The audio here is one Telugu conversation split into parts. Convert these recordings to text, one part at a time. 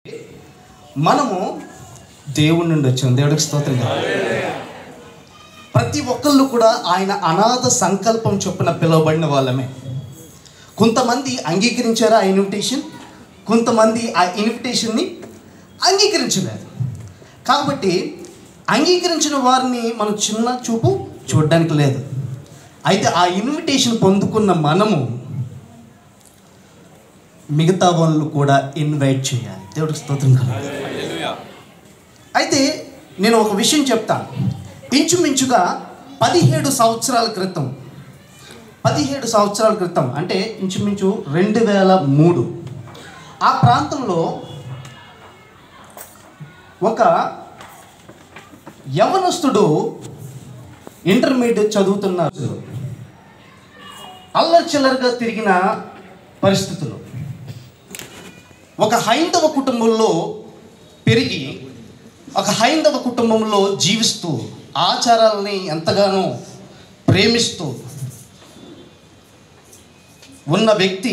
మనము దేవుడి నుండి వచ్చాం దేవుడికి స్తోత్రం కావాలి. ప్రతి ఒక్కళ్ళు కూడా ఆయన అనాథ సంకల్పం చొప్పున పిలువబడిన వాళ్ళమే కొంతమంది అంగీకరించారా ఆ ఇన్విటేషన్ కొంతమంది ఆ ఇన్విటేషన్ని అంగీకరించలేదు కాబట్టి అంగీకరించిన వారిని మనం చిన్న చూపు చూడడానికి లేదు అయితే ఆ ఇన్విటేషన్ పొందుకున్న మనము మిగతా వాళ్ళు కూడా ఇన్వైట్ చేయాలి దేవుడికి స్తోత్రం కలగాలి అయితే నేను ఒక విషయం చెప్తాను ఇంచుమించుగా పదిహేడు సంవత్సరాల క్రితం పదిహేడు సంవత్సరాల క్రితం అంటే ఇంచుమించు రెండు వేల మూడు ఆ ప్రాంతంలో ఒక యవనస్తుడు ఇంటర్మీడియట్ చదువుతున్నారు అల్లరి చిల్లరగా తిరిగిన పరిస్థితులు ఒక హైందవ కుటుంబంలో పెరిగి ఒక హైందవ కుటుంబంలో జీవిస్తూ ఆచారాలని ఎంతగానో ప్రేమిస్తూ ఉన్న వ్యక్తి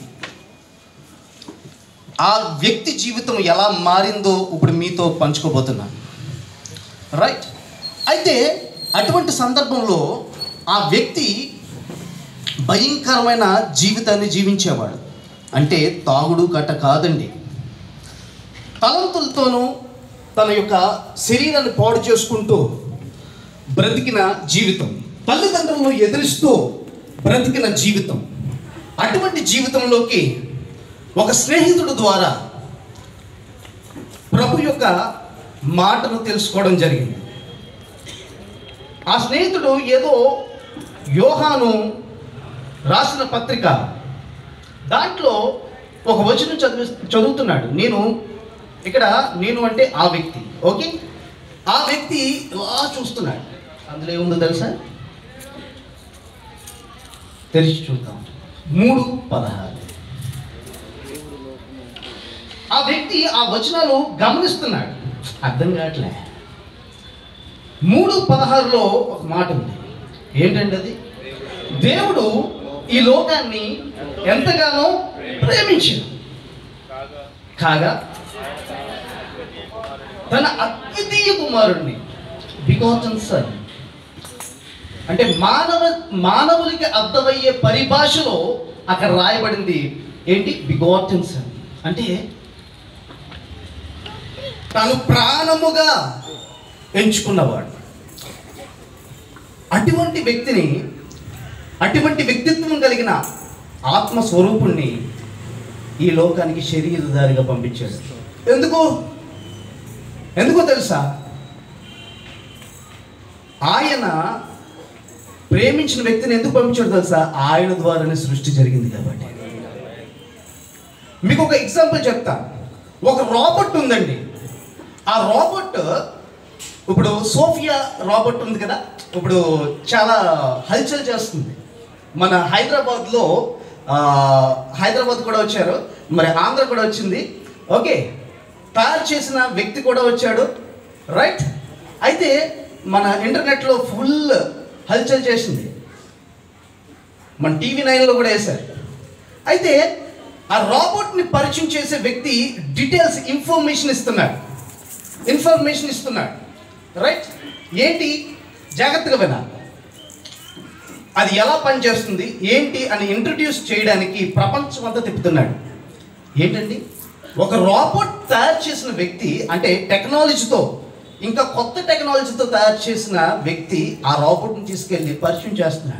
ఆ వ్యక్తి జీవితం ఎలా మారిందో ఇప్పుడు మీతో పంచుకోబోతున్నాను రైట్ అయితే అటువంటి సందర్భంలో ఆ వ్యక్తి భయంకరమైన జీవితాన్ని జీవించేవాడు అంటే తాగుడు గట్ట కాదండి తలంతులతోనూ తన యొక్క శరీరాన్ని పాడు చేసుకుంటూ బ్రతికిన జీవితం తల్లిదండ్రులను ఎదిరిస్తూ బ్రతికిన జీవితం అటువంటి జీవితంలోకి ఒక స్నేహితుడు ద్వారా ప్రభు యొక్క మాటను తెలుసుకోవడం జరిగింది ఆ స్నేహితుడు ఏదో యోహాను రాసిన పత్రిక దాంట్లో ఒక వచనం చదివి చదువుతున్నాడు నేను ఇక్కడ నేను అంటే ఆ వ్యక్తి ఓకే ఆ వ్యక్తి ఇలా చూస్తున్నాడు అందులో ఏముందో తెలుసా తెరిచి చూద్దాం మూడు పదహారు ఆ వ్యక్తి ఆ వచనాలు గమనిస్తున్నాడు అర్థం కావట్లే మూడు పదహారులో ఒక మాట ఉంది ఏంటంటే అది దేవుడు ఈ లోకాన్ని ఎంతగానో ప్రేమించింది కాగా తన అద్వితీయ కుమారుణ్ణి బిగాటన్ సన్ అంటే మానవ మానవులకి అర్థమయ్యే పరిభాషలో అక్కడ రాయబడింది ఏంటి బిగాటన్ సన్ అంటే తను ప్రాణముగా ఎంచుకున్నవాడు అటువంటి వ్యక్తిని అటువంటి వ్యక్తిత్వం కలిగిన ఆత్మస్వరూపుణ్ణి ఈ లోకానికి శరీరధారిగా పంపించాడు ఎందుకు ఎందుకో తెలుసా ఆయన ప్రేమించిన వ్యక్తిని ఎందుకు పంపించాడు తెలుసా ఆయన ద్వారానే సృష్టి జరిగింది కాబట్టి మీకు ఒక ఎగ్జాంపుల్ చెప్తా ఒక రాబర్ట్ ఉందండి ఆ రాబర్ట్ ఇప్పుడు సోఫియా రాబర్ట్ ఉంది కదా ఇప్పుడు చాలా హల్చల్ చేస్తుంది మన హైదరాబాద్లో ఆ, హైదరాబాద్ కూడా వచ్చారు మరి ఆంధ్ర కూడా వచ్చింది ఓకే తయారు చేసిన వ్యక్తి కూడా వచ్చాడు రైట్ అయితే మన ఇంటర్నెట్లో ఫుల్ హల్చల్ చేసింది మన టీవీ నైన్లో కూడా వేశారు అయితే ఆ రాబోట్ని పరిచయం చేసే వ్యక్తి డీటెయిల్స్ ఇన్ఫర్మేషన్ ఇస్తున్నాడు ఇన్ఫర్మేషన్ ఇస్తున్నాడు రైట్ ఏంటి జాగ్రత్తగా వినాలి అది ఎలా పనిచేస్తుంది ఏంటి అని ఇంట్రడ్యూస్ చేయడానికి ప్రపంచం అంతా తిప్పుతున్నాడు ఏంటండి ఒక రాబోట్ తయారు చేసిన వ్యక్తి అంటే టెక్నాలజీతో ఇంకా కొత్త టెక్నాలజీతో తయారు చేసిన వ్యక్తి ఆ రాబోట్ని తీసుకెళ్ళి పరిచయం చేస్తున్నాడు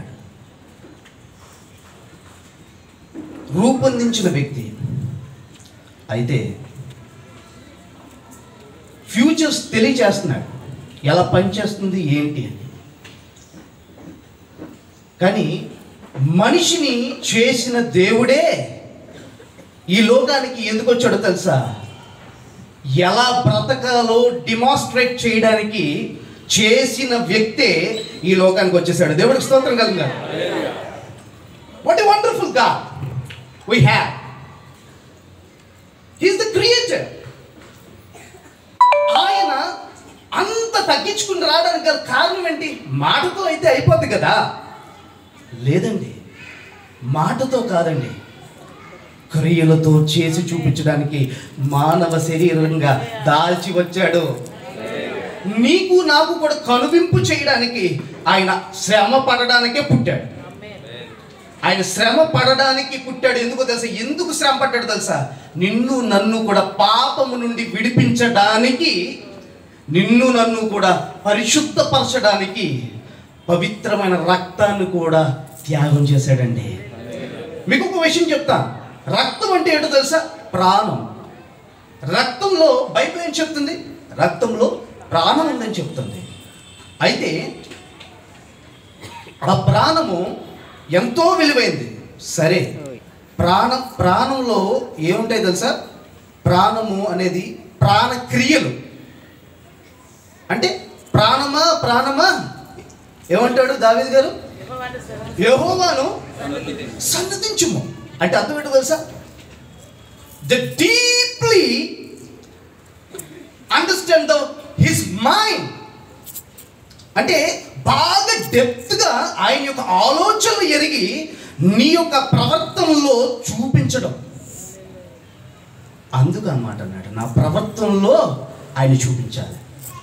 రూపొందించిన వ్యక్తి అయితే ఫ్యూచర్స్ తెలియచేస్తున్నాడు ఎలా పనిచేస్తుంది ఏంటి అని కానీ మనిషిని చేసిన దేవుడే ఈ లోకానికి ఎందుకు వచ్చాడో తెలుసా ఎలా బ్రతకాలో డిమాన్స్ట్రేట్ చేయడానికి చేసిన వ్యక్తే ఈ లోకానికి వచ్చేసాడు దేవుడికి స్తోత్రం కలిగారు వాట్ ఎ వండర్ఫుల్ గా we have he's the creator ఆయన అంత తగ్గించుకుని రావడానికి గల కారణం ఏంటి మాటతో అయితే అయిపోద్ది కదా లేదండి మాటతో కాదండి క్రియలతో చేసి చూపించడానికి మానవ శరీరంగా దాల్చి వచ్చాడు నీకు నాకు కూడా కనువింపు చేయడానికి ఆయన శ్రమ పడడానికే పుట్టాడు ఆయన శ్రమ పడడానికి పుట్టాడు ఎందుకో తెలుసా ఎందుకు శ్రమ పడ్డాడు తెలుసా నిన్ను నన్ను కూడా పాపము నుండి విడిపించడానికి నిన్ను నన్ను కూడా పరిశుద్ధపరచడానికి పవిత్రమైన రక్తాన్ని కూడా త్యాగం చేశాడండి మీకు ఒక విషయం చెప్తా రక్తం అంటే ఏంటో తెలుసా ప్రాణం రక్తంలో బైబిల్ ఏం చెప్తుంది రక్తంలో ప్రాణం ఉందని చెప్తుంది అయితే ఆ ప్రాణము ఎంతో విలువైంది సరే ప్రాణం ప్రాణంలో ఏముంటాయి తెలుసా ప్రాణము అనేది ప్రాణక్రియలు అంటే ప్రాణమా ప్రాణమా ఏమంటాడు దావీద్ గారు యెహోవాను సన్నతించుము అంటే అర్థం ఏంటో తెలుసా the deeply understand the his mind అంటే బాగా డెప్త్గా ఆయన యొక్క ఆలోచనలు ఎరిగి నీ యొక్క ప్రవర్తనలో చూపించడం అందుకు అన్నమాట అన్నాడు నా ప్రవర్తనలో ఆయన చూపించాలి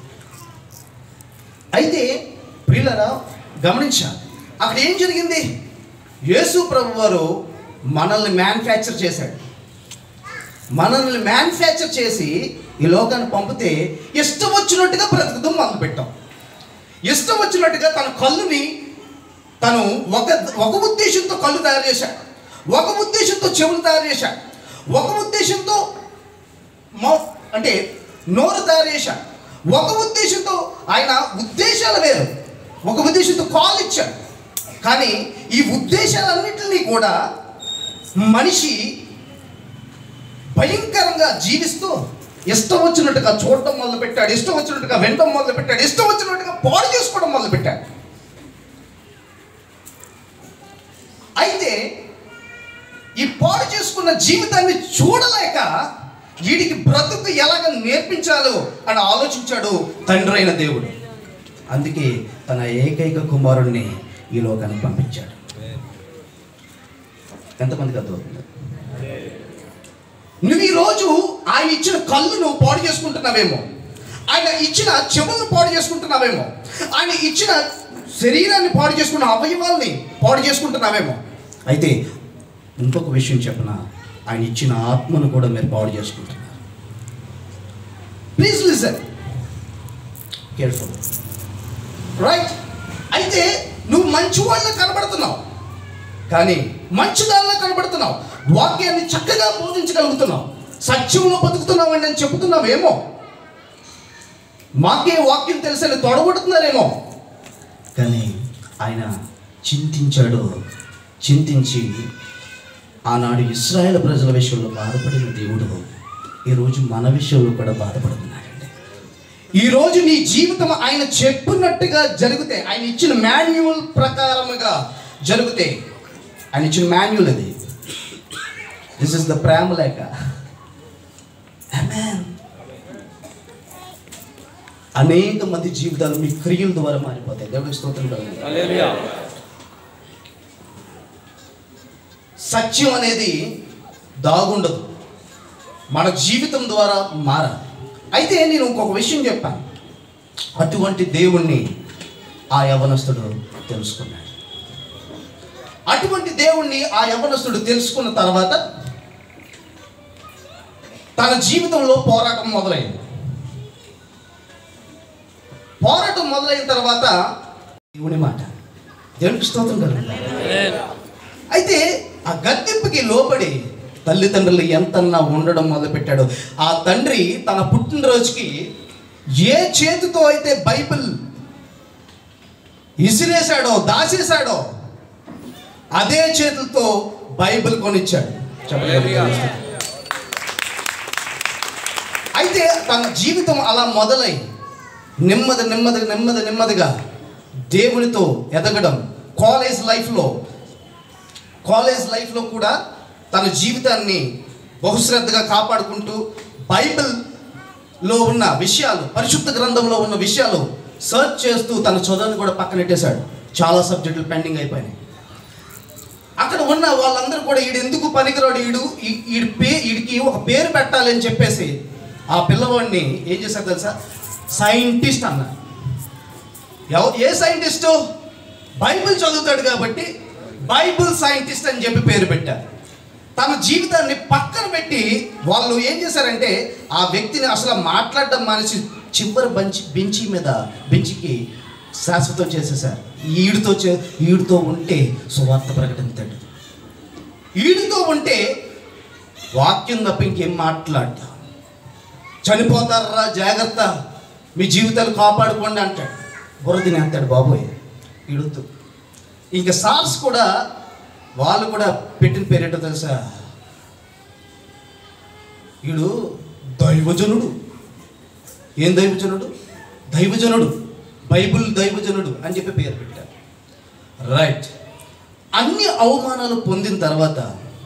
అయితే ప్రియులరా గమనించాలి అక్కడ ఏం జరిగింది యేసు ప్రభు వారు మనల్ని మ్యానుఫ్యాక్చర్ చేశాడు మనల్ని మ్యానుఫ్యాక్చర్ చేసి ఈ లోకాన్ని పంపితే ఇష్టం వచ్చినట్టుగా బ్రతుకుతాం మొదలు పెట్టాం ఇష్టం వచ్చినట్టుగా తన కళ్ళుని తను ఒక ఒక ఉద్దేశంతో కళ్ళు తయారు చేశాడు ఒక ఉద్దేశంతో చెవులు తయారు చేశాడు ఒక ఉద్దేశంతో మౌ అంటే నోరు తయారు చేశాడు ఒక ఉద్దేశంతో ఆయన ఉద్దేశాలు వేరు ఒక ఉద్దేశంతో కాల్ ఇచ్చాడు కానీ ఈ ఉద్దేశాలన్నింటినీ కూడా మనిషి భయంకరంగా జీవిస్తూ ఇష్టం వచ్చినట్టుగా చూడటం మొదలు పెట్టాడు ఇష్టం వచ్చినట్టుగా వినటం మొదలు పెట్టాడు ఇష్టం వచ్చినట్టుగా పాడు చేసుకోవడం మొదలు పెట్టాడు అయితే ఈ పాడు చేసుకున్న జీవితాన్ని చూడలేక వీడికి బ్రతుకు ఎలాగ నేర్పించాలో అని ఆలోచించాడు తండ్రి అయిన దేవుడు అందుకే తన ఏకైక కుమారుణ్ణి ఈ లోకానికి పంపించాడు ఎంతమందికి అర్థమవుతుంది నువ్వు ఈరోజు ఆయన ఇచ్చిన కళ్ళును పాడు చేసుకుంటున్నావేమో ఆయన ఇచ్చిన చెవులను పాడు చేసుకుంటున్నావేమో ఆయన ఇచ్చిన శరీరాన్ని పాడు చేసుకున్న అవయవాల్ని పాడు చేసుకుంటున్నావేమో అయితే ఇంకొక విషయం చెప్పన ఆయన ఇచ్చిన ఆత్మను కూడా మీరు పాడు చేసుకుంటున్నారు ప్లీజ్ లిసన్ కేర్ఫుల్ రైట్ అయితే నువ్వు మంచి వాళ్ళ కనబడుతున్నావు కానీ మంచిదానిలా కనబడుతున్నావు వాక్యాన్ని చక్కగా బోధించగలుగుతున్నావు సత్యంలో బతుకుతున్నావు అని నేను చెబుతున్నావేమో మాకే వాక్యం తెలుసని తొడగొడుతున్నారేమో కానీ ఆయన చింతించాడు చింతించి ఆనాడు ఇస్రాయేల్ ప్రజల విషయంలో బాధపడిన దేవుడు ఈరోజు మన విషయంలో కూడా బాధపడుతున్నాడండి ఈరోజు నీ జీవితం ఆయన చెప్పినట్టుగా జరిగితే ఆయన ఇచ్చిన మాన్యువల్ ప్రకారముగా జరిగితే ఆయన ఇచ్చిన మాన్యువల్ అది దిస్ ఇస్ ద ప్రేమ లేక Amen. అనేక మంది జీవితాలు మీ క్రియల ద్వారా మారిపోతాయి దేవుడికి స్తోత్రం కలుగుతుంది హల్లెలూయా సత్యం అనేది దాగుండదు మన జీవితం ద్వారా మారాలి అయితే నేను ఇంకొక విషయం చెప్పాను అటువంటి దేవుణ్ణి ఆ యవనస్తుడు తెలుసుకున్నాడు అటువంటి దేవుణ్ణి ఆ యవనస్తుడు తెలుసుకున్న తర్వాత తన జీవితంలో పోరాటం మొదలైంది పోరాటం మొదలైన తర్వాత దేవుని మాట దేవునికి స్తోత్రం కలుగుతుంది హల్లెలూయా అయితే ఆ గద్దెంపుకి లోబడి తల్లిదండ్రులు ఎంతన్నా ఉండడం మొదలుపెట్టాడు ఆ తండ్రి తన పుట్టినరోజుకి ఏ చేతితో అయితే బైబిల్ ఇసిరేశాడో దాచేశాడో అదే చేతులతో బైబిల్ కొనిచ్చాడు చెప్పండి. అయితే తన జీవితం అలా మొదలై నెమ్మది నెమ్మది నెమ్మది నెమ్మదిగా దేవునితో ఎదగడం కాలేజ్ లైఫ్లో కాలేజ్ లైఫ్లో కూడా తన జీవితాన్ని బహుశ్రద్ధగా కాపాడుకుంటూ బైబిల్లో ఉన్న విషయాలు పరిశుద్ధ గ్రంథంలో ఉన్న విషయాలు సర్చ్ చేస్తూ తన చదువుని కూడా పక్కనెట్టేశాడు చాలా సబ్జెక్టులు పెండింగ్ అయిపోయినాయి అక్కడ ఉన్న వాళ్ళందరూ కూడా ఈడు ఎందుకు పనికిరాడు ఈడు ఈ- ఈడు పే ఈడికి ఒక పేరు పెట్టాలి అని చెప్పేసి ఆ పిల్లవాడిని ఏం చేశారు తెలుసా సైంటిస్ట్ అన్నారు ఎవ- ఏ సైంటిస్టు బైబిల్ చదువుతాడు కాబట్టి బైబిల్ సైంటిస్ట్ అని చెప్పి పేరు పెట్టారు తన జీవితాన్ని పక్కన పెట్టి వాళ్ళు ఏం చేశారంటే ఆ వ్యక్తిని అసలు మాట్లాడడం మానేసి చివరి బంచి బెంచి మీద బెంచికి శాశ్వతం చేసేసారు ఈడుతో చే ఈడుతో ఉంటే సువార్త ప్రకటించాడు ఈడుతో ఉంటే వాక్యం తప్ప ఇంకేం మాట్లాడతా చనిపోతారా జాగ్రత్త మీ జీవితాలు కాపాడుకోండి అంటాడు బురదిని అంటాడు బాబోయ్ ఇడుతూ ఇంకా సార్స్ కూడా వాళ్ళు కూడా పెట్టిన పేరేటో తెలుసా ఈడు దైవజనుడు ఏం దైవజనుడు దైవజనుడు బైబిల్ దైవజనుడు అని చెప్పి పేరు పెట్టారు రైట్ అన్ని అవమానాలు పొందిన తర్వాత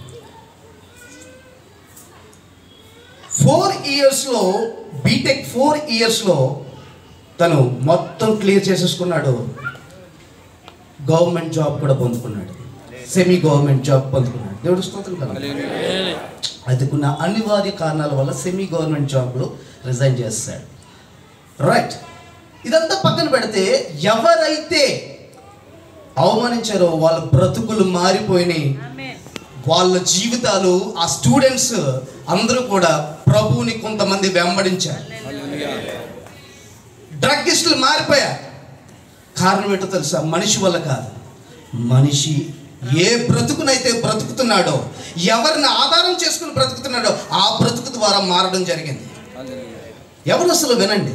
ఫోర్ ఇయర్స్లో బీటెక్ ఫోర్ ఇయర్స్లో తను మొత్తం క్లియర్ చేసేసుకున్నాడు గవర్నమెంట్ జాబ్ కూడా పొందుకున్నాడు సెమీ గవర్నమెంట్ జాబ్ పొందుకున్నాడు దేవుడు స్తోత్రం కదా అయితే కొన్ని అనివార్య కారణాల వల్ల సెమీ గవర్నమెంట్ జాబ్లో రిజైన్ చేస్తాడు రైట్ ఇదంతా పక్కన పెడితే ఎవరైతే అవమానించారో వాళ్ళ బ్రతుకులు మారిపోయినాయి వాళ్ళ జీవితాలు ఆ స్టూడెంట్స్ అందరూ కూడా ప్రభువుని కొంతమంది వెంబడించారు డ్రగ్గిస్టులు మారిపోయారు కారణం ఏంటో తెలుసా మనిషి వల్ల కాదు మనిషి ఏ బ్రతుకునైతే బ్రతుకుతున్నాడో ఎవరిని ఆధారం చేసుకుని బ్రతుకుతున్నాడో ఆ బ్రతుకు ద్వారా మారడం జరిగింది ఎవరు అసలు వినండి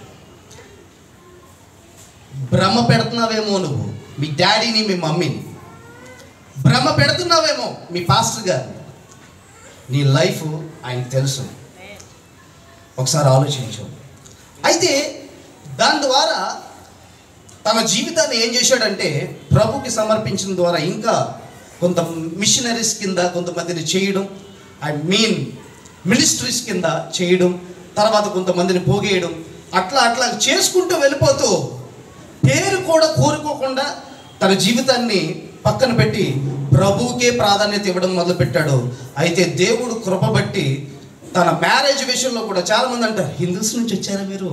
భ్రమ పెడుతున్నావేమో నువ్వు మీ డాడీని మీ మమ్మీని భ్రమ పెడుతున్నావేమో మీ పాస్టర్ గారిని నీ లైఫ్ ఆయనకు తెలుసు ఒకసారి ఆలోచించు అయితే దాని ద్వారా తన జీవితాన్ని ఏం చేశాడంటే ప్రభుకి సమర్పించిన ద్వారా ఇంకా కొంత మిషనరీస్ కింద కొంతమందిని చేయడం ఐ మీన్ మినిస్ట్రీస్ కింద చేయడం తర్వాత కొంతమందిని పోగేయడం అట్లా అట్లా చేసుకుంటూ వెళ్ళిపోతూ పేరు కూడా కోరుకోకుండా తన జీవితాన్ని పక్కన పెట్టి ప్రభువుకే ప్రాధాన్యత ఇవ్వడం మొదలుపెట్టాడు అయితే దేవుడు కృప బట్టి తన మ్యారేజ్ విషయంలో కూడా చాలామంది అంటారు హిందూస్ నుంచి వచ్చారా మీరు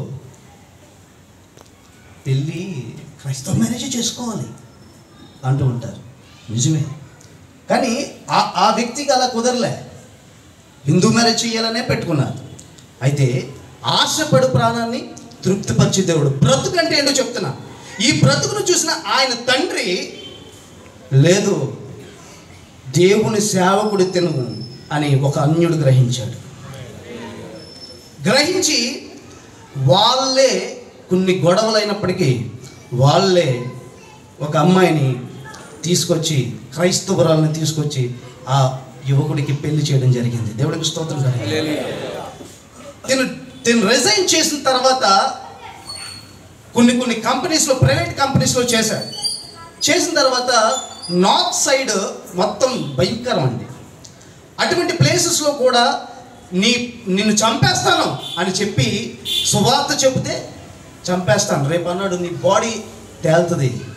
పెళ్ళి క్రైస్తవ మ్యారేజ్ చేసుకోవాలి అంటూ ఉంటారు నిజమే కానీ ఆ ఆ వ్యక్తికి అలా కుదరలే హిందూ మ్యారేజ్ చేయాలనే పెట్టుకున్నారు అయితే ఆశపడు ప్రాణాన్ని తృప్తిపరిచే దేవుడు బ్రతుకు అంటే ఏంటో చెప్తున్నా ఈ బ్రతుకును చూసిన ఆయన తండ్రి లేదు దేవుని సేవకుడి తిను అని ఒక అన్యుడు గ్రహించాడు గ్రహించి వాళ్ళే కొన్ని గొడవలైనప్పటికీ వాళ్ళే ఒక అమ్మాయిని తీసుకొచ్చి క్రైస్తవురాలను తీసుకొచ్చి ఆ యువకుడికి పెళ్లి చేయడం జరిగింది దేవుడికి స్తోత్రం జరిగింది తిను తిను రిజైన్ చేసిన తర్వాత కొన్ని కొన్ని కంపెనీస్లో ప్రైవేట్ కంపెనీస్లో చేశాడు చేసిన తర్వాత నార్త్ సైడ్ మొత్తం భయంకరం అండి అటువంటి ప్లేసెస్లో కూడా నీ నిన్ను చంపేస్తాను అని చెప్పి సువార్త చెబితే చంపేస్తాను రేపు అన్నాడు నీ బాడీ తేలుతుంది